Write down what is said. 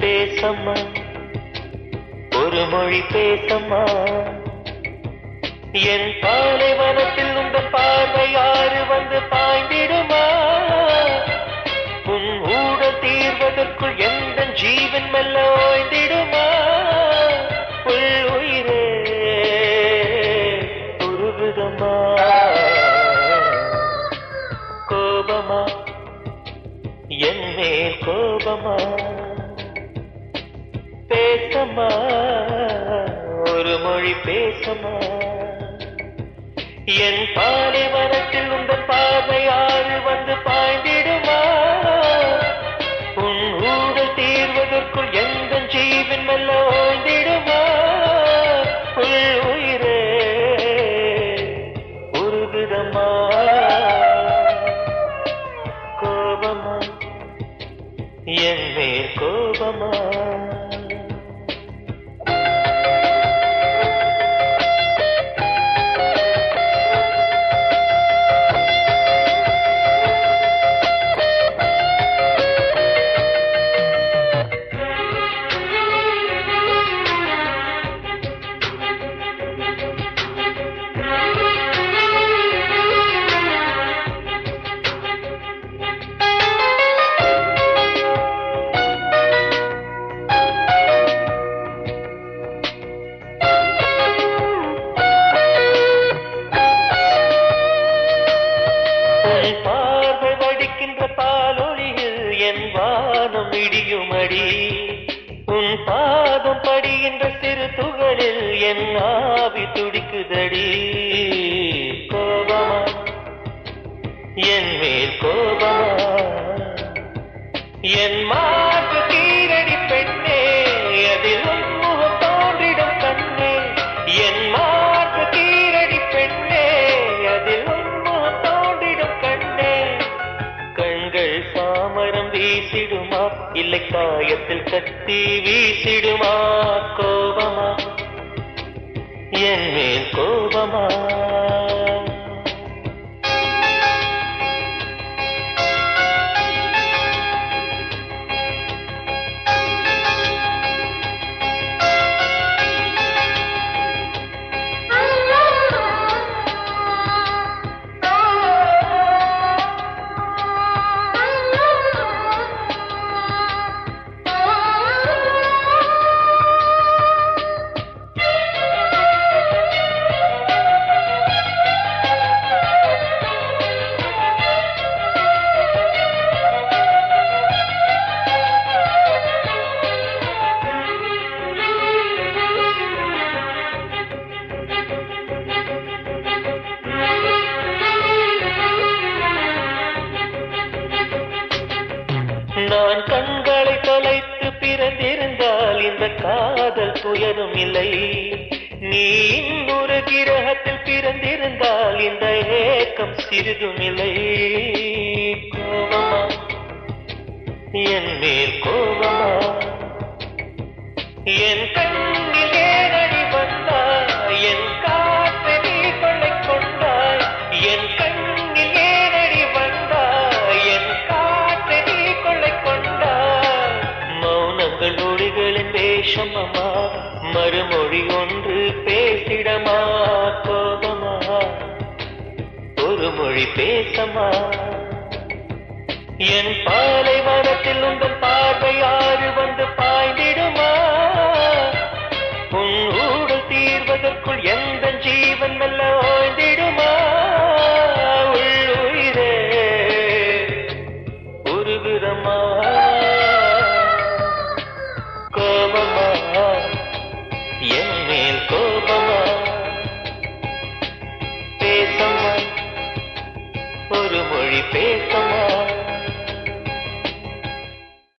பேசம்மா ஒரு மொழி பேசம்மா என் பாலைவனத்தில் உந்த பார்வை யாரு வந்து பாய்ந்திடுமா உன் ஊடல் தீர்வதற்குள் எந்த ஜீவன் மெல்ல ஓய்ந்திடுமா உள் உயிரே உருகுதம்மா கோபமா என் மேல் கோபமா பேசமா ஒரு மொழி பேசமா என் பாலைவனத்தில் உங்கள் பார்வை ஆறு வந்து பாய்ந்திடுமா உன் ஊடல் தீர்வதற்குள் எந்த ஜீவன் மெல்ல ஓய்ந்திடுமா உள் உயிரே உருகுதம்மா கோபமா என் மேல் கோபமா உன் பார்வை வடிக்கின்ற பாலொளியில் என் வானம் இடியுமடி உன் பாதம் படிகின்ற சிறு துகளில் என் ஆவி துடிக்குதடி கோபமா என் மேல் கோபமா என் மாற்று தீரடி பெண்ணே அதில் உன் முகம் தோன்றிடும் கண்ணே என் மாற்று தீரடி பெண்ணே அதில் உன் முகம் தோன்றிடும் கண்ணே கண்கள் சாமரம் வீசிடுமா இல்லை காயத்தில் கத்தி வீசிடுமா கோபமா என் மேல் கோபமா நான் கண்களை தொலைத்து பிறந்திருந்தால் இந்த காதல் துயரும் இல்லை நீ இன்னொரு கிரகத்தில் பிறந்திருந்தால் இந்த ஏக்கம் சிறிதும் இல்லை கோபமா என் மேல் கோபமா என் கண்ணில் ஏனடி வந்தாய் என் காற்றை நீ கொள்ளை கொண்டாய் என் கண்ணில் ஏனடி வந்தாய் என் காற்றை நீ கொள்ளை கொண்டாய் மௌனங்கள் ஒளிகளின் வேஷம் அம்மா மறுமொழி ஒன்று பேசிடமா கோபமா ஒரு மொழி பேசமா என் பாலைவனத்தில் உங்கள் பார்வை யாரு வந்து பாய்ந்திடுமா உன் ஊடல் தீர்வதற்குள் எந்த ஜீவன் மெல்ல ஓய்ந்திடுமா உள் உயிரே உருகுதம்மா கோபமா என் மேல் கோபமா பேசம்மா ஒரு மொழி பேசம்மா